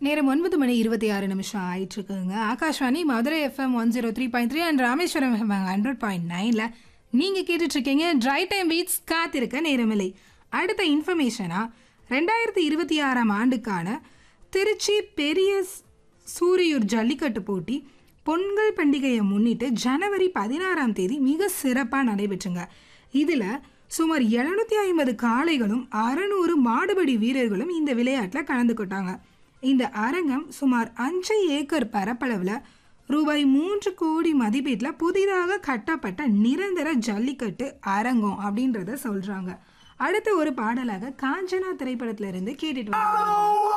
நேரம் ஒன்பது மணி இருபத்தி ஆறு நிமிஷம் ஆயிட்டு இருக்குங்க Akashvani Madurai FM one zero three point three and Rameswaram FM hundred point நைனில் நீங்கள் கேட்டுட்டு இருக்கீங்க ட்ரை டைம் பீட்ஸ் காத்திருக்க நேரமில்லை அடுத்த இன்ஃபர்மேஷனா ரெண்டாயிரத்தி இருபத்தி ஆறாம் ஆண்டுக்கான திருச்சி பெரிய ஸ்- சூரியூர் ஜல்லிக்கட்டு போட்டி பொங்கல் பண்டிகையை முன்னிட்டு ஜனவரி பதினாறாம் தேதி மிக சிறப்பாக நடைபெற்றுங்க இதில் சுமார் எழுநூத்தி ஐம்பது காளைகளும் அறநூறு மாடுபிடி வீரர்களும் இந்த விளையாட்டில் கலந்துக்கிட்டாங்க இந்த அரங்கம் சுமார் அஞ்சு ஏக்கர் பரப்பளவில் ரூபாய் மூன்று கோடி மதிப்பீட்டில் புதிதாக கட்டப்பட்ட நிரந்தர ஜல்லிக்கட்டு அரங்கம் அப்படின்றத சொல்றாங்க அடுத்த ஒரு பாடலாக காஞ்சனா திரைப்படத்துல இருந்து கேட்டுட்டு வந்தாங்க